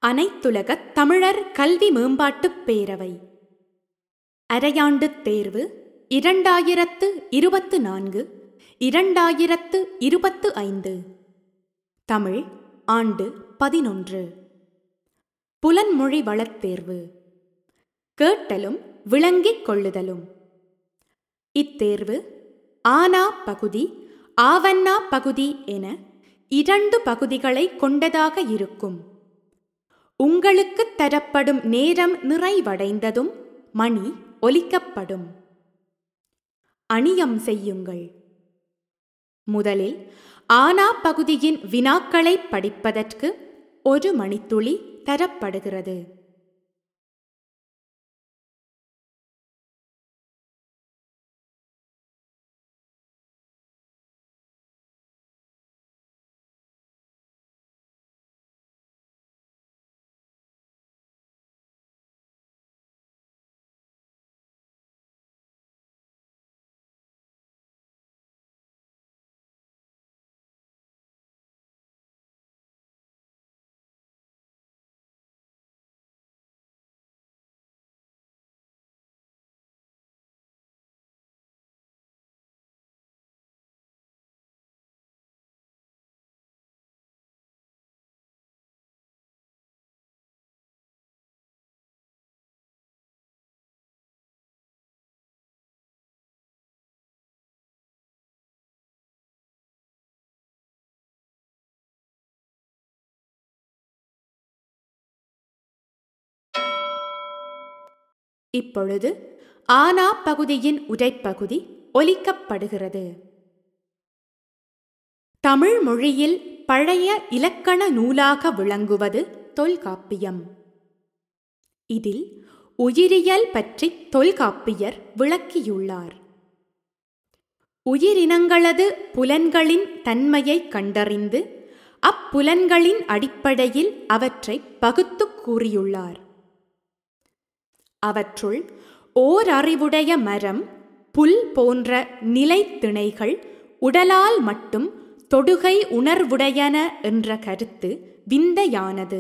அனைத்துலகத் தமிழர் கல்வி மேம்பாட்டுப் பேரவை அரையாண்டுத் தேர்வு இரண்டாயிரத்து இருபத்து நான்கு இரண்டாயிரத்து இருபத்து ஐந்து தமிழ் ஆண்டு பதினொன்று புலன்மொழி வளத் தேர்வு கேட்டலும் விளங்கிக் கொள்ளுதலும் இத்தேர்வு ஆனா பகுதி ஆவன்னா பகுதி என இரண்டு பகுதிகளை கொண்டதாக இருக்கும் உங்களுக்குத் தரப்படும் நேரம் நிறைவடைந்ததும் மணி ஒலிக்கப்படும் அணியம் செய்யுங்கள் முதலில் ஆனா பகுதியின் வினாக்களைப் படிப்பதற்கு ஒரு மணித்துளி தரப்படுகிறது இப்பொழுது ஆனா பகுதியின் உரைப்பகுதி ஒலிக்கப்படுகிறது தமிழ் மொழியில் பழைய இலக்கண நூலாக விளங்குவது தொல்காப்பியம் இதில் உயிரியல் பற்றி தொல்காப்பியர் விளக்கியுள்ளார் உயிரினங்களது புலன்களின் தன்மையை கண்டறிந்து அப்புலன்களின் அடிப்படையில் அவற்றை பகுத்துக் கூறியுள்ளார் அவற்றுள் ஓரறிவுடைய மரம் புல் போன்ற நிலைத்திணைகள் உடலால் மட்டும் தொடுகை உணர்வுடையன என்ற கருத்து விந்தையானது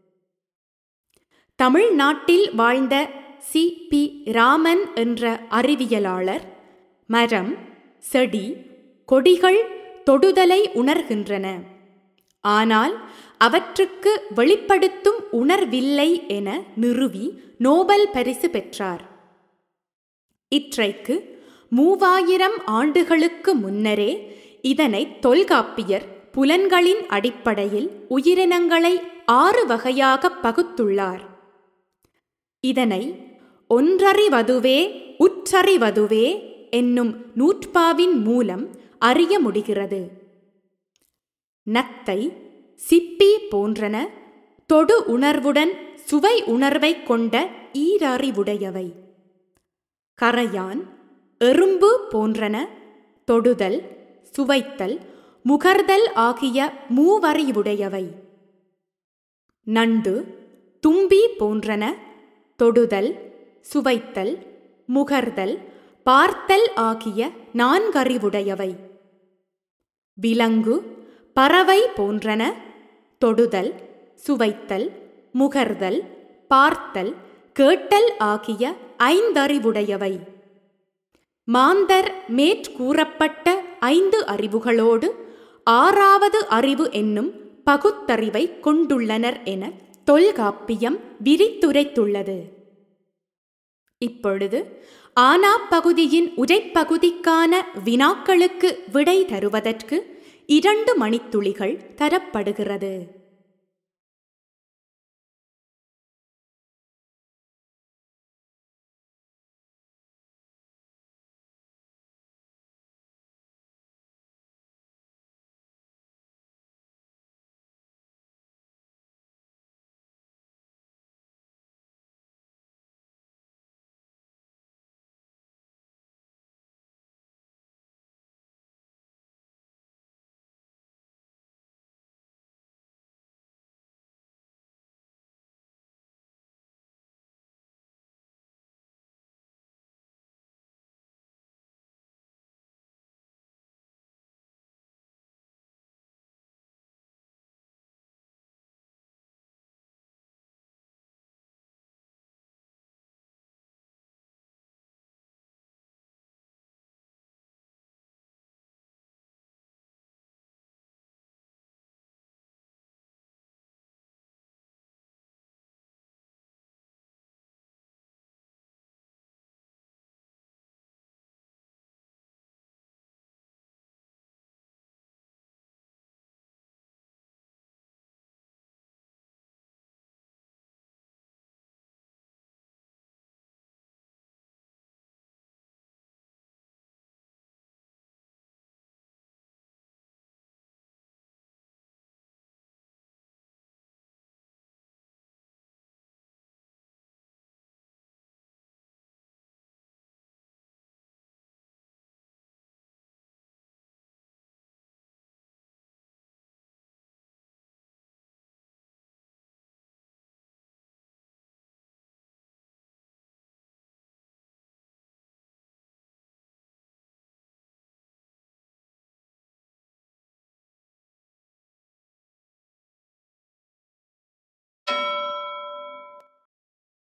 தமிழ்நாட்டில் வாழ்ந்த சி பி ராமன் என்ற அறிவியலாளர் மரம் செடி கொடிகள் தொடுதலை உணர்கின்றன ஆனால் அவற்றுக்கு வெளிப்படுத்தும் உணர்வில்லை என நிறுவி நோபல் பரிசு பெற்றார் இற்றைக்கு மூவாயிரம் ஆண்டுகளுக்கு முன்னரே இதனை தொல்காப்பியர் புலன்களின் அடிப்படையில் உயிரினங்களை ஆறு வகையாக பகுத்துள்ளார் இதனை ஒன்றறிவதுவே உற்றறிவதுவே என்னும் நூற்பாவின் மூலம் அறிய முடிகிறது நத்தை சிப்பி போன்றன தொடு உணர்வுடன் சுவை உணர்வை கொண்ட ஈரறிவுடையவை கரையான் எறும்பு போன்றன தொடுதல் சுவைத்தல் முகர்தல் ஆகிய மூவறிவுடையவை நண்டு தும்பி போன்றன தொடுதல் சுவைத்தல் முகர்தல் பார்த்தல் ஆகிய நான்கறிவுடையவை விலங்கு பறவை போன்றன தொடுதல் சுவைத்தல் முகர்தல் பார்த்தல் கேட்டல் ஆகிய ஐந்தறிவுடையவை மாந்தர் மேற்கூறப்பட்ட ஐந்து அறிவுகளோடு ஆறாவது அறிவு என்னும் பகுத்தறிவை கொண்டுள்ளனர் என தொல்காப்பியம் விரித்துரைத்துள்ளது இப்பொழுது ஆனா பகுதியின் உரைப்பகுதிக்கான வினாக்களுக்கு விடை தருவதற்கு இரண்டு மணித்துளிகள் தரப்படுகிறது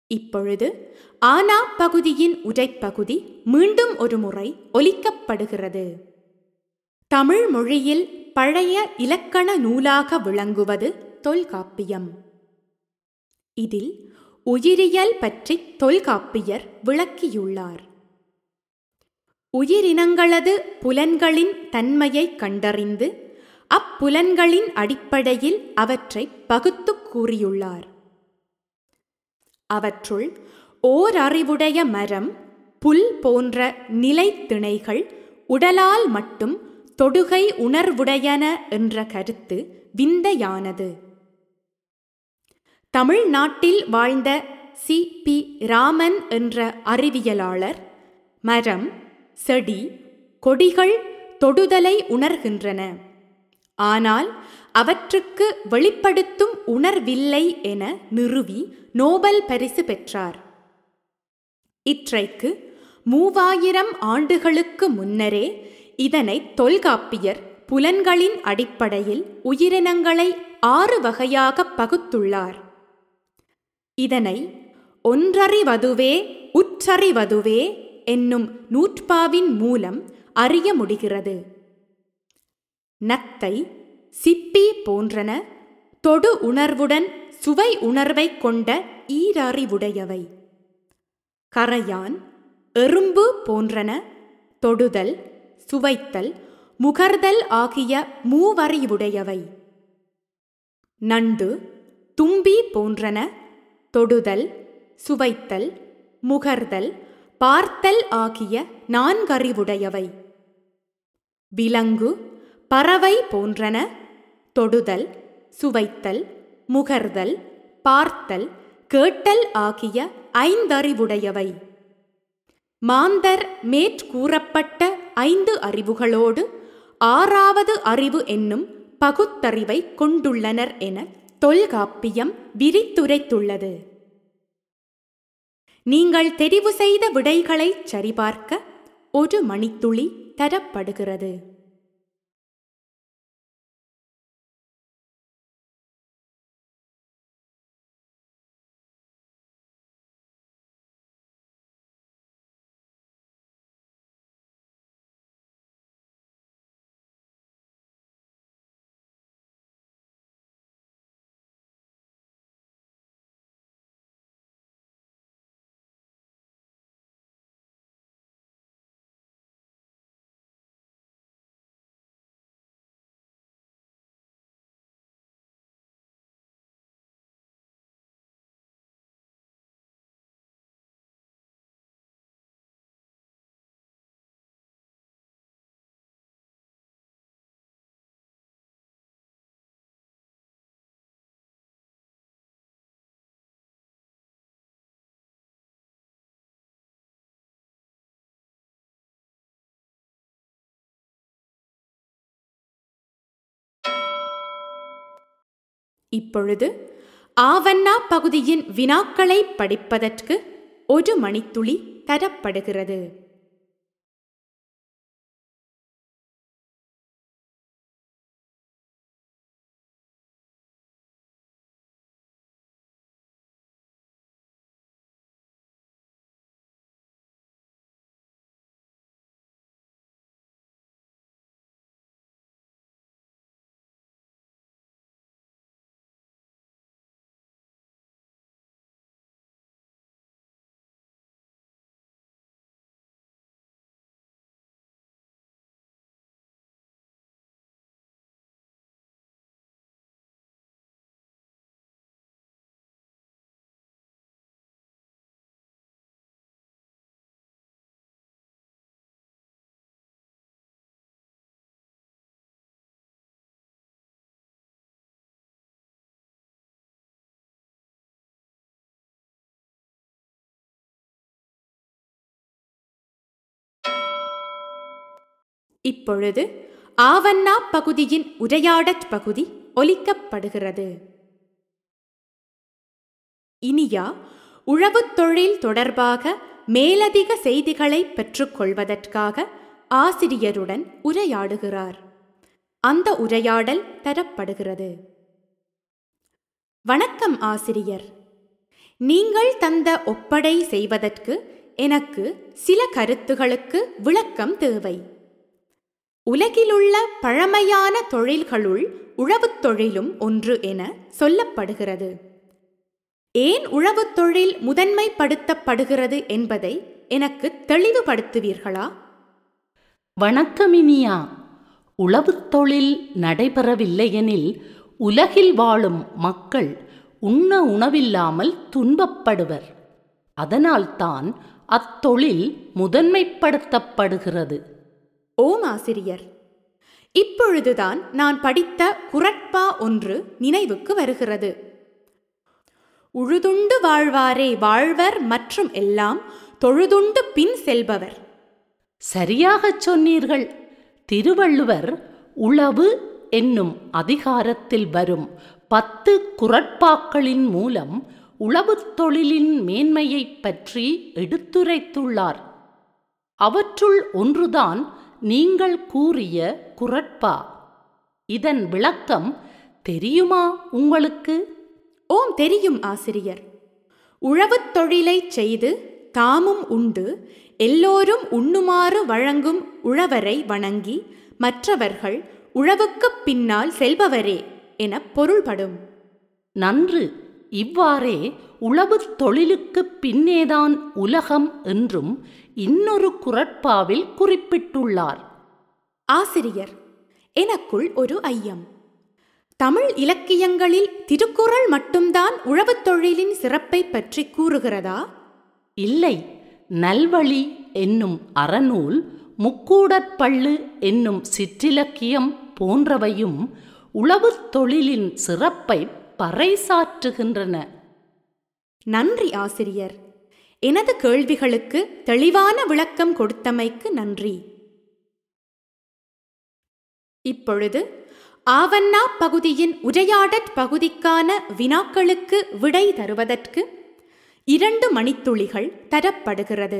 இப்பொழுது ஆனா பகுதியின் உரைப்பகுதி மீண்டும் ஒரு முறை ஒலிக்கப்படுகிறது தமிழ் மொழியில் பழைய இலக்கண நூலாக விளங்குவது தொல்காப்பியம் இதில் உயிரியல் பற்றி தொல்காப்பியர் விளக்கியுள்ளார் உயிரினங்களது புலன்களின் தன்மையை கண்டறிந்து அப்புலன்களின் அடிப்படையில் அவற்றை பகுத்துக் கூறியுள்ளார் அவற்றுள் ஓரறிவுடைய மரம் புல் போன்ற நிலைத்திணைகள் உடலால் மட்டும் தொடுகை உணர்வுடையன என்ற கருத்து விந்தையானது தமிழ்நாட்டில் வாழ்ந்த சி பி ராமன் என்ற அறிவியலாளர் மரம் செடி கொடிகள் தொடுதலை உணர்கின்றன ஆனால் அவற்றுக்கு வெளிப்படுத்தும் உணர்வில்லை என நிறுவி நோபல் பரிசு பெற்றார் இற்றைக்கு மூவாயிரம் ஆண்டுகளுக்கு முன்னரே இதனை தொல்காப்பியர் புலன்களின் அடிப்படையில் உயிரினங்களை ஆறு வகையாக பகுத்துள்ளார் இதனை ஒன்றறிவதுவே உற்றறிவதுவே என்னும் நூற்பாவின் மூலம் அறிய முடிகிறது நத்தை சிப்பி போன்றன தொடு உணர்வுடன் சுவை உணர்வை கொண்ட ஈரறிவுடையவை கரையான் எறும்பு போன்றன தொடுதல் சுவைத்தல் முகர்தல் ஆகிய மூவறிவுடையவை நண்டு தும்பி போன்றன தொடுதல் சுவைத்தல் முகர்தல் பார்த்தல் ஆகிய நான்கறிவுடையவை விலங்கு பறவை போன்றன தொடுதல் சுவைத்தல் முகர்தல் பார்த்தல் கேட்டல் ஆகிய ஐந்தறிவுடையவை மாந்தர் மேற்கூறப்பட்ட ஐந்து அறிவுகளோடு ஆறாவது அறிவு என்னும் பகுத்தறிவை கொண்டுள்ளனர் என தொல்காப்பியம் விரித்துரைத்துள்ளது நீங்கள் தெரிவு செய்த விடைகளை சரிபார்க்க ஒரு மணித்துளி தரப்படுகிறது இப்பொழுது ஆவண்ணா பகுதியின் வினாக்களை படிப்பதற்கு ஒரு மணித்துளி தரப்படுகிறது இப்பொழுது ஆவண்ணா பகுதியின் உரையாடற் பகுதி ஒலிக்கப்படுகிறது இனியா உழவுத் தொழில் தொடர்பாக மேலதிக செய்திகளை பெற்றுக்கொள்வதற்காக ஆசிரியருடன் உரையாடுகிறார் அந்த உரையாடல் தரப்படுகிறது வணக்கம் ஆசிரியர் நீங்கள் தந்த ஒப்படை செய்வதற்கு எனக்கு சில கருத்துகளுக்கு விளக்கம் தேவை உலகிலுள்ள பழமையான தொழில்களுள் உழவுத் தொழிலும் ஒன்று என சொல்லப்படுகிறது ஏன் உழவுத் தொழில் முதன்மைப்படுத்தப்படுகிறது என்பதை எனக்கு தெளிவுபடுத்துவீர்களா வணக்கமினியா உழவுத் தொழில் நடைபெறவில்லையெனில் உலகில் வாழும் மக்கள் உண்ண உணவில்லாமல் துன்பப்படுவர் அதனால்தான் அத்தொழில் முதன்மைப்படுத்தப்படுகிறது ஓம் ஆசிரியர் இப்பொழுதுதான் நான் படித்த குரட்பா ஒன்று நினைவுக்கு வருகிறது உழுதுண்டு வாழ்வாரே வாழ்வர் மற்றும் எல்லாம் தொழுதுண்டு பின் செல்பவர் சரியாகச் சொன்னீர்கள் திருவள்ளுவர் உளவு என்னும் அதிகாரத்தில் வரும் பத்து குரட்பாக்களின் மூலம் உழவுத் தொழிலின் மேன்மையைப் பற்றி எடுத்துரைத்துள்ளார் அவற்றுள் ஒன்றுதான் நீங்கள் கூறிய குரட்பா இதன் விளக்கம் தெரியுமா உங்களுக்கு ஓம் தெரியும் ஆசிரியர் உழவுத் தொழிலைச் செய்து தாமும் உண்டு எல்லோரும் உண்ணுமாறு வழங்கும் உழவரை வணங்கி மற்றவர்கள் உழவுக்குப் பின்னால் செல்பவரே என பொருள்படும் நன்று இவ்வாறே உழவுத் தொழிலுக்குப் பின்னேதான் உலகம் என்றும் இன்னொரு குரட்பாவில் குறிப்பிட்டுள்ளார் ஆசிரியர் எனக்குள் ஒரு ஐயம் தமிழ் இலக்கியங்களில் திருக்குறள் மட்டும்தான் உழவுத் தொழிலின் சிறப்பை பற்றி கூறுகிறதா இல்லை நல்வழி என்னும் அறநூல் முக்கூடற்பள்ளு என்னும் சிற்றிலக்கியம் போன்றவையும் உழவுத் தொழிலின் சிறப்பை பறைசாற்றுகின்றன நன்றி ஆசிரியர் எனது கேள்விகளுக்கு தெளிவான விளக்கம் கொடுத்தமைக்கு நன்றி இப்பொழுது ஆவண்ணா பகுதியின் உரையாடற் பகுதிக்கான வினாக்களுக்கு விடை தருவதற்கு இரண்டு மணித்துளிகள் தரப்படுகிறது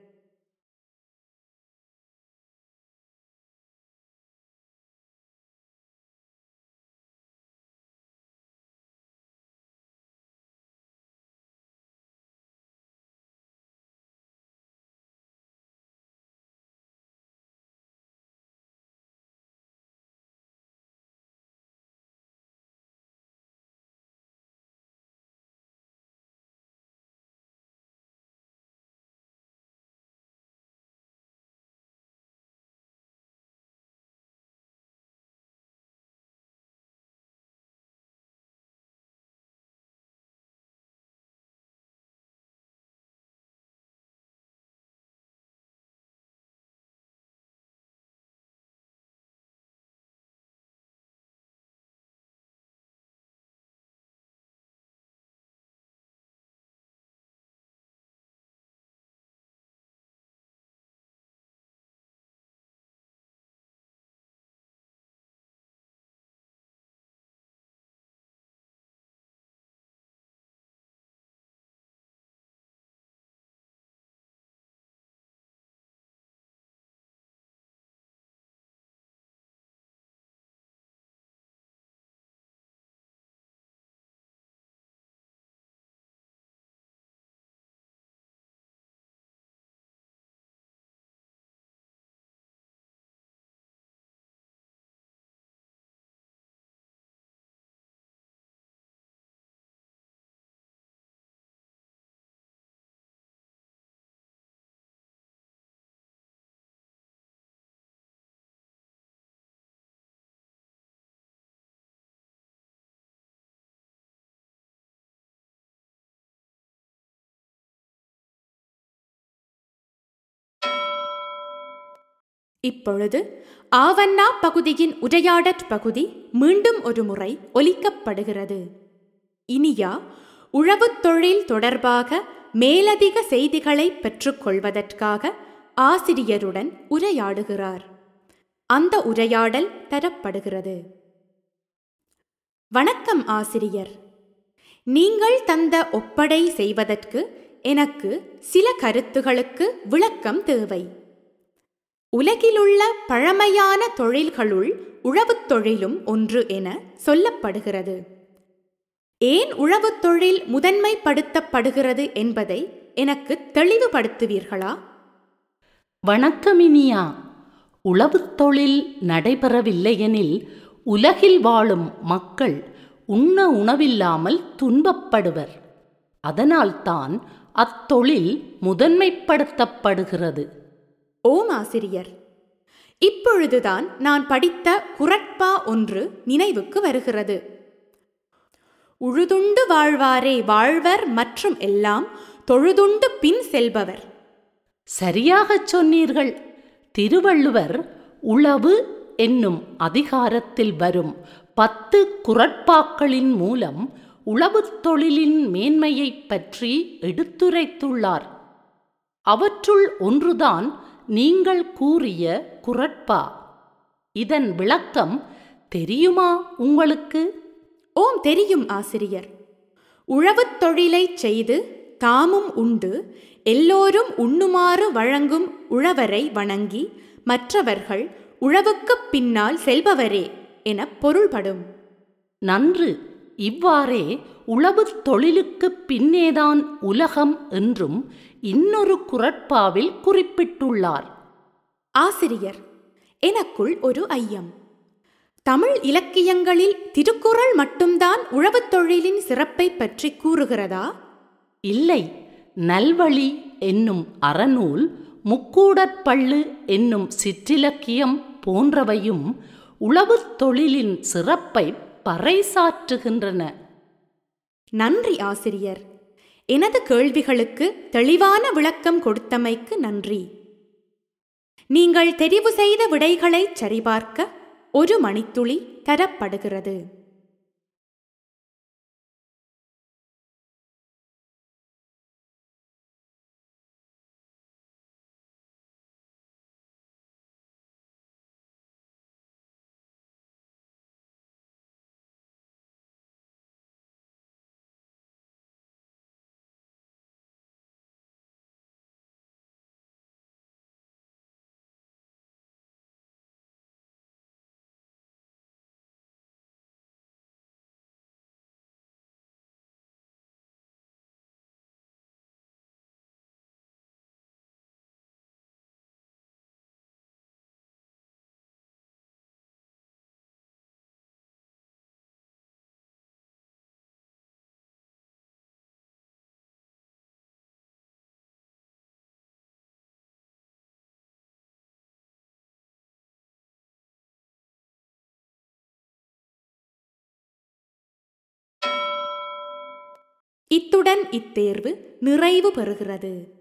இப்பொழுது ஆவண்ணா பகுதியின் உரையாடற் பகுதி மீண்டும் ஒரு முறை ஒலிக்கப்படுகிறது இனியா உழவுத் தொழில் தொடர்பாக மேலதிக செய்திகளை பெற்றுக்கொள்வதற்காக ஆசிரியருடன் உரையாடுகிறார் அந்த உரையாடல் தரப்படுகிறது வணக்கம் ஆசிரியர் நீங்கள் தந்த ஒப்படை செய்வதற்கு எனக்கு சில கருத்துகளுக்கு விளக்கம் தேவை உலகிலுள்ள பழமையான தொழில்களுள் உழவுத் தொழிலும் ஒன்று என சொல்லப்படுகிறது ஏன் உழவுத் தொழில் முதன்மைப்படுத்தப்படுகிறது என்பதை எனக்கு தெளிவுபடுத்துவீர்களா வணக்கமினியா உழவுத் தொழில் நடைபெறவில்லையெனில் உலகில் வாழும் மக்கள் உண்ண உணவில்லாமல் துன்பப்படுவர் அதனால்தான் அத்தொழில் முதன்மைப்படுத்தப்படுகிறது ஓம் ஆசிரியர் இப்பொழுதுதான் நான் படித்த குரட்பா ஒன்று நினைவுக்கு வருகிறது உழுதுண்டு வாழ்வாரே வாழ்வர் மற்றும் எல்லாம் தொழுதுண்டு பின் செல்பவர் சரியாகச் சொன்னீர்கள் திருவள்ளுவர் உளவு என்னும் அதிகாரத்தில் வரும் பத்து குரட்பாக்களின் மூலம் உழவுத் தொழிலின் மேன்மையைப் பற்றி எடுத்துரைத்துள்ளார் அவற்றுள் ஒன்றுதான் நீங்கள் கூறிய குரட்பா இதன் விளக்கம் தெரியுமா உங்களுக்கு ஓம் தெரியும் ஆசிரியர் உழவுத் தொழிலைச் செய்து தாமும் உண்டு எல்லோரும் உண்ணுமாறு வழங்கும் உழவரை வணங்கி மற்றவர்கள் உழவுக்குப் பின்னால் செல்பவரே என பொருள்படும் நன்று இவ்வாறே உழவுத் தொழிலுக்குப் பின்னேதான் உலகம் என்றும் இன்னொரு குரட்பாவில் குறிப்பிட்டுள்ளார் ஆசிரியர் எனக்குள் ஒரு ஐயம் தமிழ் இலக்கியங்களில் திருக்குறள் மட்டும்தான் உழவுத் தொழிலின் சிறப்பை பற்றி கூறுகிறதா இல்லை நல்வழி என்னும் அறநூல் முக்கூடற்பள்ளு என்னும் சிற்றிலக்கியம் போன்றவையும் உழவுத் தொழிலின் சிறப்பை பறைசாற்றுகின்றன நன்றி ஆசிரியர் எனது கேள்விகளுக்கு தெளிவான விளக்கம் கொடுத்தமைக்கு நன்றி நீங்கள் தெரிவு செய்த விடைகளை சரிபார்க்க ஒரு மணித்துளி தரப்படுகிறது இத்துடன் இத்தேர்வு நிறைவு பெறுகிறது